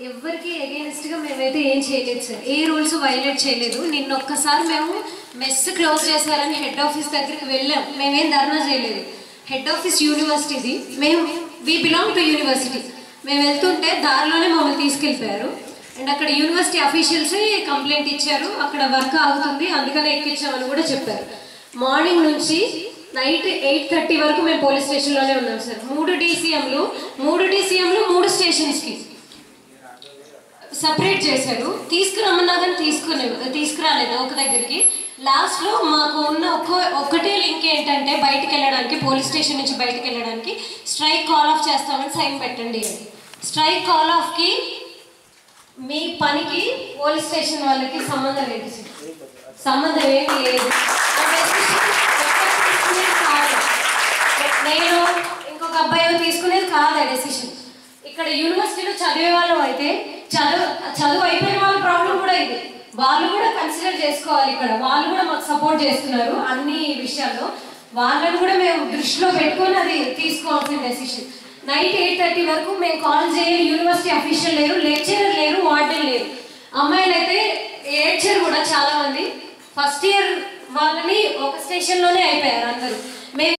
ఎవరికి అగేన్స్ట్ గా మేమైతే ఏం చేయలేదు సార్ ఏ రూల్స్ వైలేట్ చేయలేదు నిన్న ఒక్కసారి మేము మెస్ క్లోజ్ చేశారని హెడ్ ఆఫీస్ దగ్గరికి వెళ్ళాం మేమేం ధర్నా చేయలేదు హెడ్ ఆఫీస్ యూనివర్సిటీది మేము వి బిలాంగ్ టు యూనివర్సిటీ మేము వెళ్తుంటే దారిలోనే మమ్మల్ని తీసుకెళ్ళిపోయారు అండ్ అక్కడ యూనివర్సిటీ అఫీషియల్స్ కంప్లైంట్ ఇచ్చారు అక్కడ వర్క్ అవుతుంది అందుకనే ఎక్కించామని కూడా చెప్పారు మార్నింగ్ నుంచి నైట్ ఎయిట్ థర్టీ వరకు మేము పోలీస్ స్టేషన్లోనే ఉన్నాం సార్ మూడు డీసీఎంలు మూడు డీసీఎంలు మూడు స్టేషన్స్కి సపరేట్ చేశారు తీసుకురమ్మన్నా కానీ తీసుకునే తీసుకురాలేదు ఒక దగ్గరికి లాస్ట్ లో మాకు ఉన్న ఒక్క ఒక్కటే లింక్ ఏంటంటే బయటికి వెళ్ళడానికి పోలీస్ స్టేషన్ నుంచి బయటికి వెళ్ళడానికి స్ట్రైక్ కాల్ ఆఫ్ చేస్తామని సైన్ పెట్టండి అని స్ట్రైక్ కాల్ ఆఫ్ కి మీ పనికి పోలీస్ స్టేషన్ వాళ్ళకి సంబంధం లేదు సార్. సంబంధం ఏమీ లేదు ఆ decision ఎక్కడ తీసుకునేది కాదు. నేను ఇంకొక అబ్బాయి తీసుకునేది కాదు ఆ డెసిషన్ ఇక్కడ యూనివర్సిటీలో చదివే వాళ్ళు అయితే చదువు చదువు అయిపోయిన వాళ్ళ ప్రాబ్లం కూడా ఇది వాళ్ళు కూడా కన్సిడర్ చేసుకోవాలి ఇక్కడ వాళ్ళు కూడా మాకు సపోర్ట్ చేస్తున్నారు అన్ని విషయాల్లో వాళ్ళని కూడా మేము దృష్టిలో పెట్టుకొని అది తీసుకోవాల్సిన డెసిషన్ నైట్ ఎయిట్ థర్టీ వరకు మేము కాల్ చేయాలి యూనివర్సిటీ అఫీషియల్ లేరు లెక్చరర్ లేరు వార్డెన్ లేరు అమ్మాయిలు అయితే ఏడ్చారు కూడా చాలా మంది ఫస్ట్ ఇయర్ వాళ్ళని ఒక స్టేషన్లోనే అయిపోయారు అందరూ మేము